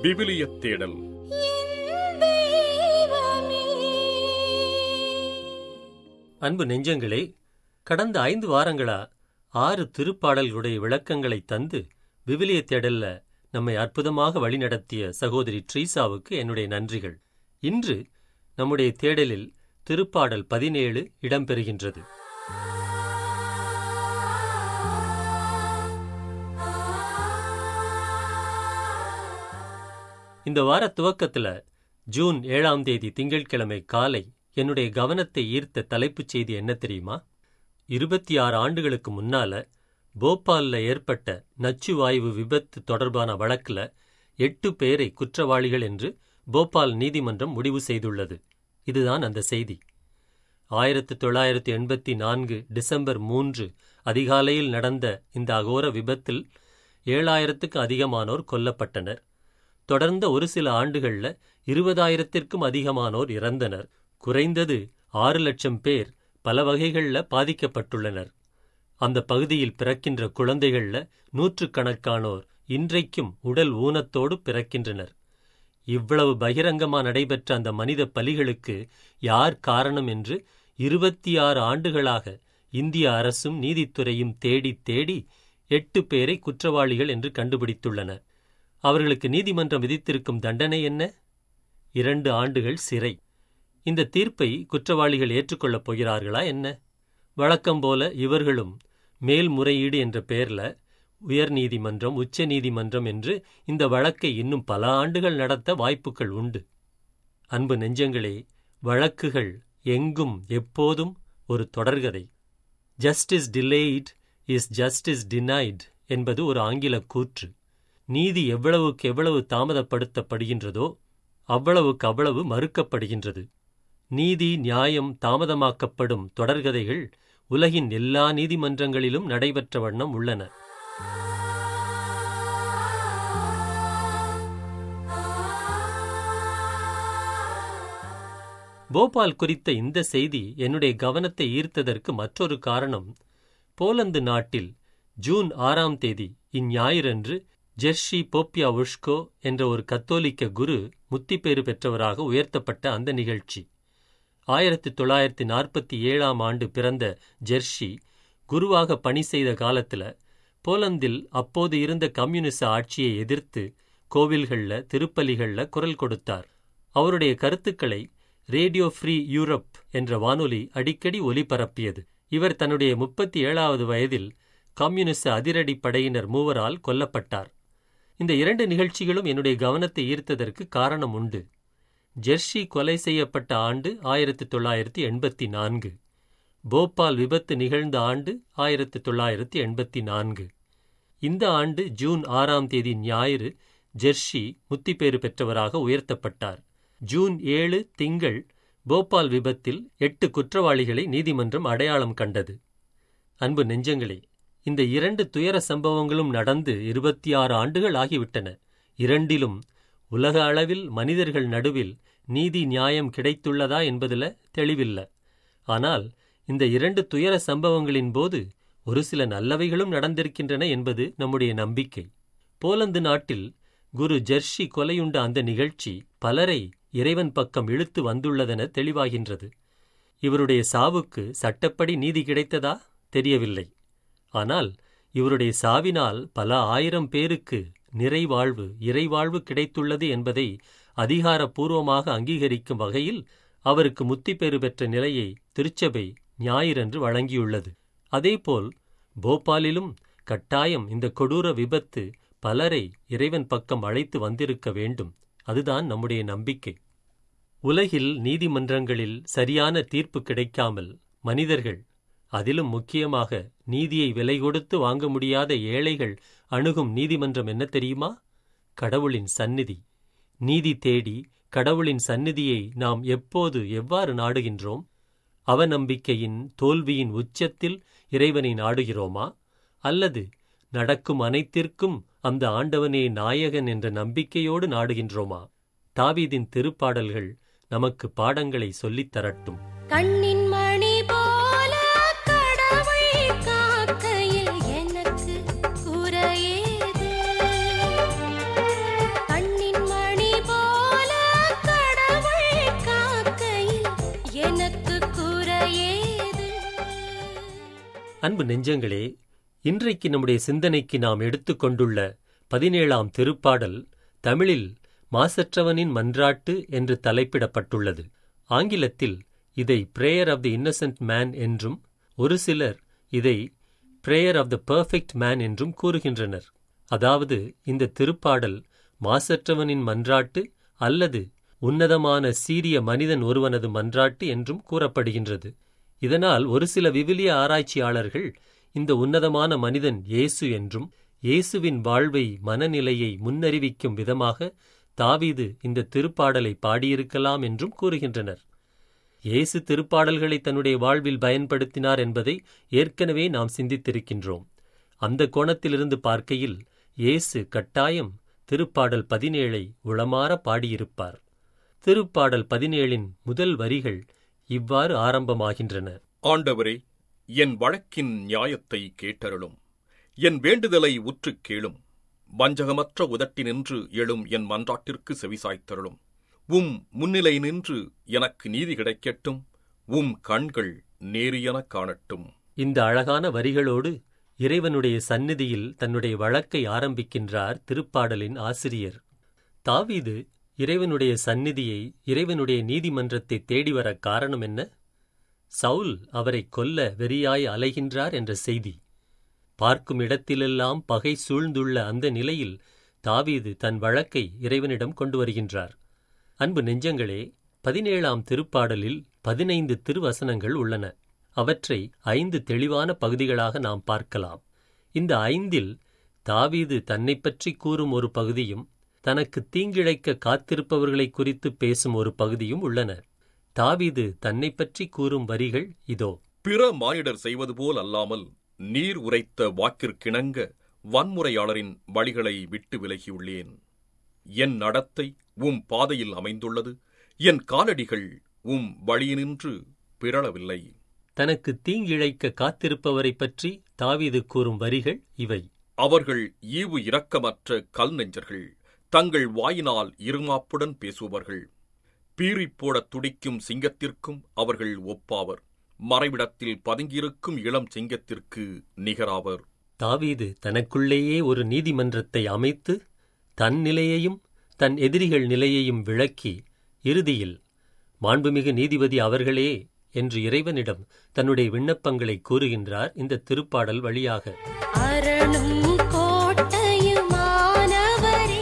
விவிலிய தேடல் அன்பு நெஞ்சங்களே கடந்த ஐந்து வாரங்களா ஆறு திருப்பாடல்களுடைய விளக்கங்களை தந்து விவிலிய தேடல்ல நம்மை அற்புதமாக வழிநடத்திய சகோதரி ட்ரீசாவுக்கு என்னுடைய நன்றிகள் இன்று நம்முடைய தேடலில் திருப்பாடல் பதினேழு இடம்பெறுகின்றது இந்த வார துவக்கத்துல ஜூன் ஏழாம் தேதி திங்கட்கிழமை காலை என்னுடைய கவனத்தை ஈர்த்த தலைப்புச் செய்தி என்ன தெரியுமா இருபத்தி ஆறு ஆண்டுகளுக்கு முன்னால போபால்ல ஏற்பட்ட நச்சுவாயு விபத்து தொடர்பான வழக்குல எட்டு பேரை குற்றவாளிகள் என்று போபால் நீதிமன்றம் முடிவு செய்துள்ளது இதுதான் அந்த செய்தி ஆயிரத்து தொள்ளாயிரத்து எண்பத்தி நான்கு டிசம்பர் மூன்று அதிகாலையில் நடந்த இந்த அகோர விபத்தில் ஏழாயிரத்துக்கு அதிகமானோர் கொல்லப்பட்டனர் தொடர்ந்த ஒரு சில ஆண்டுகள்ல இருபதாயிரத்திற்கும் அதிகமானோர் இறந்தனர் குறைந்தது ஆறு லட்சம் பேர் பல வகைகள்ல பாதிக்கப்பட்டுள்ளனர் அந்த பகுதியில் பிறக்கின்ற குழந்தைகள்ல நூற்றுக்கணக்கானோர் இன்றைக்கும் உடல் ஊனத்தோடு பிறக்கின்றனர் இவ்வளவு பகிரங்கமா நடைபெற்ற அந்த மனித பலிகளுக்கு யார் காரணம் என்று இருபத்தி ஆறு ஆண்டுகளாக இந்திய அரசும் நீதித்துறையும் தேடி தேடி எட்டு பேரை குற்றவாளிகள் என்று கண்டுபிடித்துள்ளன அவர்களுக்கு நீதிமன்றம் விதித்திருக்கும் தண்டனை என்ன இரண்டு ஆண்டுகள் சிறை இந்த தீர்ப்பை குற்றவாளிகள் ஏற்றுக்கொள்ளப் போகிறார்களா என்ன வழக்கம் போல இவர்களும் மேல்முறையீடு என்ற பெயர்ல உயர்நீதிமன்றம் உச்ச நீதிமன்றம் என்று இந்த வழக்கை இன்னும் பல ஆண்டுகள் நடத்த வாய்ப்புகள் உண்டு அன்பு நெஞ்சங்களே வழக்குகள் எங்கும் எப்போதும் ஒரு தொடர்கதை justice delayed is justice denied என்பது ஒரு ஆங்கில கூற்று நீதி எவ்வளவுக்கு எவ்வளவு தாமதப்படுத்தப்படுகின்றதோ அவ்வளவுக்கு அவ்வளவு மறுக்கப்படுகின்றது நீதி நியாயம் தாமதமாக்கப்படும் தொடர்கதைகள் உலகின் எல்லா நீதிமன்றங்களிலும் நடைபெற்ற வண்ணம் உள்ளன போபால் குறித்த இந்த செய்தி என்னுடைய கவனத்தை ஈர்த்ததற்கு மற்றொரு காரணம் போலந்து நாட்டில் ஜூன் ஆறாம் தேதி இஞ்ஞாயிறன்று ஜெர்ஷி போப்பியா உஷ்கோ என்ற ஒரு கத்தோலிக்க குரு முத்திப்பேறு பெற்றவராக உயர்த்தப்பட்ட அந்த நிகழ்ச்சி ஆயிரத்தி தொள்ளாயிரத்தி நாற்பத்தி ஏழாம் ஆண்டு பிறந்த ஜெர்ஷி குருவாக பணி செய்த காலத்துல போலந்தில் அப்போது இருந்த கம்யூனிச ஆட்சியை எதிர்த்து கோவில்கள்ல திருப்பலிகள்ல குரல் கொடுத்தார் அவருடைய கருத்துக்களை ரேடியோ ஃப்ரீ யூரோப் என்ற வானொலி அடிக்கடி ஒலிபரப்பியது இவர் தன்னுடைய முப்பத்தி ஏழாவது வயதில் கம்யூனிச அதிரடி படையினர் மூவரால் கொல்லப்பட்டார் இந்த இரண்டு நிகழ்ச்சிகளும் என்னுடைய கவனத்தை ஈர்த்ததற்கு காரணம் உண்டு ஜெர்ஷி கொலை செய்யப்பட்ட ஆண்டு ஆயிரத்தி தொள்ளாயிரத்தி எண்பத்தி நான்கு போபால் விபத்து நிகழ்ந்த ஆண்டு ஆயிரத்தி தொள்ளாயிரத்தி எண்பத்தி நான்கு இந்த ஆண்டு ஜூன் ஆறாம் தேதி ஞாயிறு ஜெர்ஷி முத்திப்பேறு பெற்றவராக உயர்த்தப்பட்டார் ஜூன் ஏழு திங்கள் போபால் விபத்தில் எட்டு குற்றவாளிகளை நீதிமன்றம் அடையாளம் கண்டது அன்பு நெஞ்சங்களே இந்த இரண்டு துயர சம்பவங்களும் நடந்து இருபத்தி ஆறு ஆண்டுகள் ஆகிவிட்டன இரண்டிலும் உலக அளவில் மனிதர்கள் நடுவில் நீதி நியாயம் கிடைத்துள்ளதா என்பதுல தெளிவில்ல ஆனால் இந்த இரண்டு துயர சம்பவங்களின் போது ஒரு சில நல்லவைகளும் நடந்திருக்கின்றன என்பது நம்முடைய நம்பிக்கை போலந்து நாட்டில் குரு ஜெர்ஷி கொலையுண்ட அந்த நிகழ்ச்சி பலரை இறைவன் பக்கம் இழுத்து வந்துள்ளதென தெளிவாகின்றது இவருடைய சாவுக்கு சட்டப்படி நீதி கிடைத்ததா தெரியவில்லை ஆனால் இவருடைய சாவினால் பல ஆயிரம் பேருக்கு நிறைவாழ்வு இறைவாழ்வு கிடைத்துள்ளது என்பதை அதிகாரப்பூர்வமாக அங்கீகரிக்கும் வகையில் அவருக்கு முத்திப்பேறு பெற்ற நிலையை திருச்சபை ஞாயிறன்று வழங்கியுள்ளது அதேபோல் போபாலிலும் கட்டாயம் இந்த கொடூர விபத்து பலரை இறைவன் பக்கம் அழைத்து வந்திருக்க வேண்டும் அதுதான் நம்முடைய நம்பிக்கை உலகில் நீதிமன்றங்களில் சரியான தீர்ப்பு கிடைக்காமல் மனிதர்கள் அதிலும் முக்கியமாக நீதியை விலை கொடுத்து வாங்க முடியாத ஏழைகள் அணுகும் நீதிமன்றம் என்ன தெரியுமா கடவுளின் சந்நிதி நீதி தேடி கடவுளின் சந்நிதியை நாம் எப்போது எவ்வாறு நாடுகின்றோம் அவநம்பிக்கையின் தோல்வியின் உச்சத்தில் இறைவனை நாடுகிறோமா அல்லது நடக்கும் அனைத்திற்கும் அந்த ஆண்டவனே நாயகன் என்ற நம்பிக்கையோடு நாடுகின்றோமா தாவீதின் திருப்பாடல்கள் நமக்கு பாடங்களை சொல்லித் தரட்டும் கண்ணின் மணி போல கடவுள் காக்கையில் எனக்கு குறையேது கண்ணின் மணி அன்பு நெஞ்சங்களே இன்றைக்கு நம்முடைய சிந்தனைக்கு நாம் எடுத்துக்கொண்டுள்ள பதினேழாம் திருப்பாடல் தமிழில் மாசற்றவனின் மன்றாட்டு என்று தலைப்பிடப்பட்டுள்ளது ஆங்கிலத்தில் இதை prayer of the innocent man என்றும் ஒரு சிலர் இதை prayer of the perfect man என்றும் கூறுகின்றனர் அதாவது இந்த திருப்பாடல் மாசற்றவனின் மன்றாட்டு அல்லது உன்னதமான சீரிய மனிதன் ஒருவனது மன்றாட்டு என்றும் கூறப்படுகின்றது இதனால் ஒரு சில விவிலிய ஆராய்ச்சியாளர்கள் இந்த உன்னதமான மனிதன் இயேசு என்றும் இயேசுவின் வாழ்வை மனநிலையை முன்னறிவிக்கும் விதமாக தாவீது இந்த திருப்பாடலை பாடியிருக்கலாம் என்றும் கூறுகின்றனர் இயேசு திருப்பாடல்களை தன்னுடைய வாழ்வில் பயன்படுத்தினார் என்பதை ஏற்கனவே நாம் சிந்தித்திருக்கின்றோம் அந்த கோணத்திலிருந்து பார்க்கையில் இயேசு கட்டாயம் திருப்பாடல் பதினேழை உளமாற பாடியிருப்பார் திருப்பாடல் பதினேழின் முதல் வரிகள் இவ்வாறு ஆரம்பமாகின்றன ஆண்டவரே என் வழக்கின் நியாயத்தை கேட்டருளும் என் வேண்டுதலை உற்றுக் கேளும் வஞ்சகமற்ற உதட்டினின்று எழும் என் மன்றாட்டிற்கு செவிசாய்த்தருளும் உம் முன்னிலை நின்று எனக்கு நீதி கிடைக்கட்டும் உம் கண்கள் நேரியெனக் காணட்டும் இந்த அழகான வரிகளோடு இறைவனுடைய சந்நிதியில் தன்னுடைய வழக்கை ஆரம்பிக்கின்றார் திருப்பாடலின் ஆசிரியர் தாவீது இறைவனுடைய சந்நிதியை இறைவனுடைய நீதிமன்றத்தை தேடி வர காரணம் என்ன சவுல் அவரை கொல்ல வெறியாய் அலைகின்றார் என்ற செய்தி பார்க்கும் இடத்திலெல்லாம் பகை சூழ்ந்துள்ள அந்த நிலையில் தாவீது தன் வழக்கை இறைவனிடம் கொண்டு வருகின்றார் அன்பு நெஞ்சங்களே பதினேழாம் திருப்பாடலில் பதினைந்து திருவசனங்கள் உள்ளன அவற்றை ஐந்து தெளிவான பகுதிகளாக நாம் பார்க்கலாம் இந்த ஐந்தில் தாவீது தன்னைப் பற்றி கூறும் ஒரு பகுதியும் தனக்கு தீங்கிழைக்க காத்திருப்பவர்களை குறித்து பேசும் ஒரு பகுதியும் உள்ளன தாவீது தன்னைப் பற்றி கூறும் வரிகள் இதோ பிற மானிடர் செய்வது போல் அல்லாமல் நீர் உரைத்த வாக்கிற்கிணங்க வன்முறையாளரின் வழிகளை விட்டு விலகியுள்ளேன் என் நடத்தை உம் பாதையில் அமைந்துள்ளது என் காலடிகள் உம் வழியினின்று பிறளவில்லை தனக்கு தீங்கிழைக்க காத்திருப்பவரைப் பற்றி தாவீது கூறும் வரிகள் இவை அவர்கள் ஈவு இரக்கமற்ற கல் நெஞ்சர்கள் தங்கள் வாயினால் இருமாப்புடன் பேசுபவர்கள் பீறிப் போடத் துடிக்கும் சிங்கத்திற்கும் அவர்கள் ஒப்பாவர் மறைவிடத்தில் பதுங்கியிருக்கும் இளம் சிங்கத்திற்கு நிகராவர் தாவீது தனக்குள்ளேயே ஒரு நீதிமன்றத்தை அமைத்து தன் நிலையையும் தன் எதிரிகள் நிலையையும் விளக்கி இறுதியில் மாண்புமிகு நீதிபதி அவர்களே என்று இறைவனிடம் தன்னுடைய விண்ணப்பங்களை கூறுகின்றார் இந்த திருப்பாடல் வழியாக அரணும் கோட்டையுமானவரே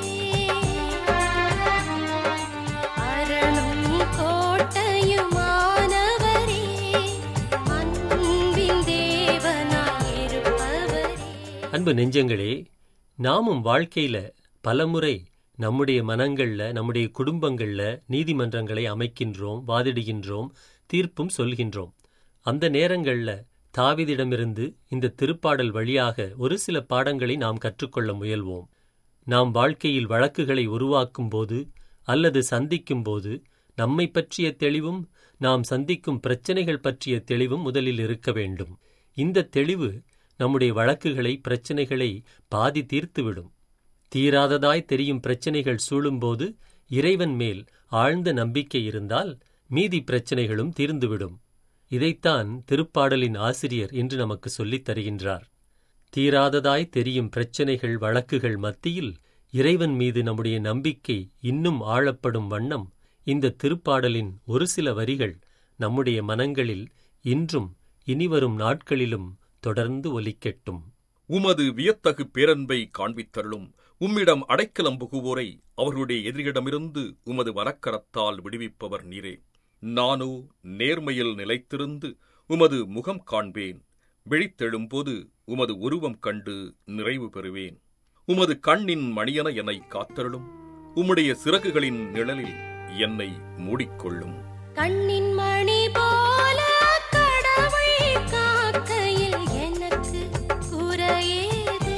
அரணும் கோட்டையுமானவரே அன்பின் தேவனாயிருப்பவரே அன்பு நெஞ்சங்களே நாமும் வாழ்க்கையில பலமுறை நம்முடைய மனங்கள்ல நம்முடைய குடும்பங்கள்ல நீதிமன்றங்களை அமைக்கின்றோம் வாதிடுகின்றோம் தீர்ப்பும் சொல்கின்றோம் அந்த நேரங்கள்ல தாவீதிடமிருந்து இந்த திருப்பாடல் வழியாக ஒரு சில பாடங்களை நாம் கற்றுக்கொள்ள முயல்வோம் நாம் வாழ்க்கையில் வழக்குகளை உருவாக்கும் போது அல்லது சந்திக்கும் போது நம்மை பற்றிய தெளிவும் நாம் சந்திக்கும் பிரச்சனைகள் பற்றிய தெளிவும் முதலில் இருக்க வேண்டும் இந்த தெளிவு நம்முடைய வழக்குகளை பிரச்சனைகளை பாதி தீர்த்துவிடும் தீராததாய் தெரியும் பிரச்சனைகள் சூழும்போது இறைவன் மேல் ஆழ்ந்த நம்பிக்கை இருந்தால் மீதி பிரச்சனைகளும் தீர்ந்துவிடும் இதைத்தான் திருப்பாடலின் ஆசிரியர் இன்று நமக்கு சொல்லித் தருகின்றார் தீராததாய் தெரியும் பிரச்சனைகள் வழக்குகள் மத்தியில் இறைவன் மீது நம்முடைய நம்பிக்கை இன்னும் ஆழப்படும் வண்ணம் இந்த திருப்பாடலின் ஒரு சில வரிகள் நம்முடைய மனங்களில் இன்றும் இனிவரும் நாட்களிலும் தொடர்ந்து ஒலிக்கட்டும் உமது வியத்தகு பேரன்பை காண்பித்தருளும் உம்மிடம் அடைக்கலம் புகுவோரை அவர்களுடைய எதிரியிடமிருந்து உமது வனக்கரத்தால் விடுவிப்பவர் நீரே நானோ நேர்மையில் நிலைத்திருந்து உமது முகம் காண்பேன் விழித்தெழும்போது உமது உருவம் கண்டு நிறைவு பெறுவேன் உமது கண்ணின் மணியன என்னை காத்தருளும் உம்முடைய சிறகுகளின் நிழலில் என்னை மூடிக்கொள்ளும் கண்ணின் மணி போல கடவுள் காக்கையில் எனக்கு குறையேது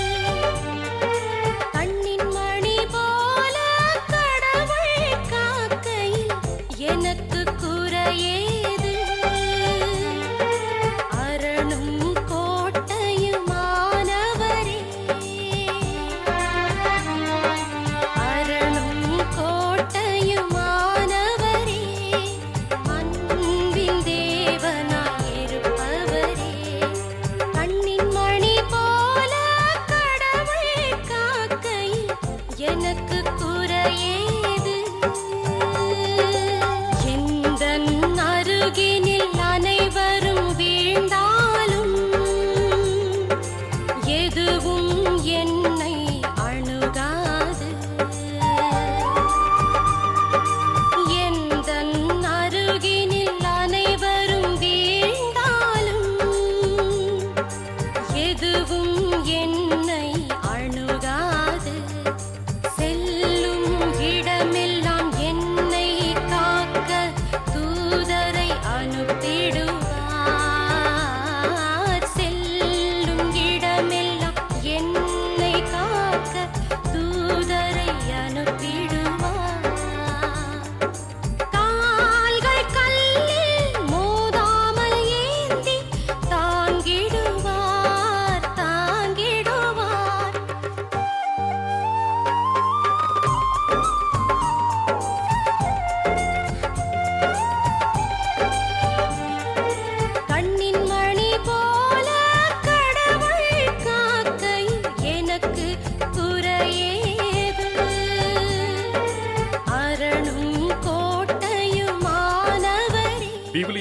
கண்ணின் மணி போல கடவுள் காக்கையில் எனக்கு குறையேது அரணும் கோட்டையுமானவரே அரணும் கோட்டையுமானவரே அன்பின்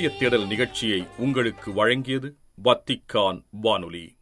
விவிலிய தேடல் நிகழ்ச்சியை உங்களுக்கு வழங்கியது வத்திக்கான் வானொலி